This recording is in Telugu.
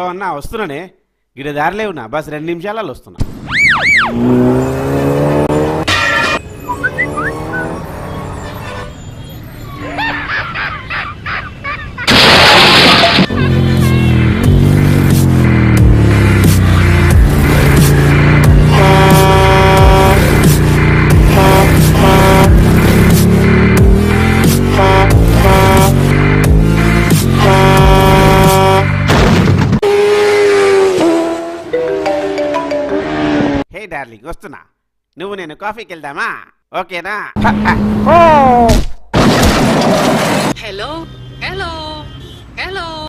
అన్నా వస్తున్నానే గిడ దారిలే ఉన్నా బస్ రెండు నిమిషాలలో వస్తున్నా హే డార్లింగ్ వస్తున్నా నువ్వు నేను కాఫీకి వెళ్దామా ఓకేనా హ, హ. Hello? Hello? Hello?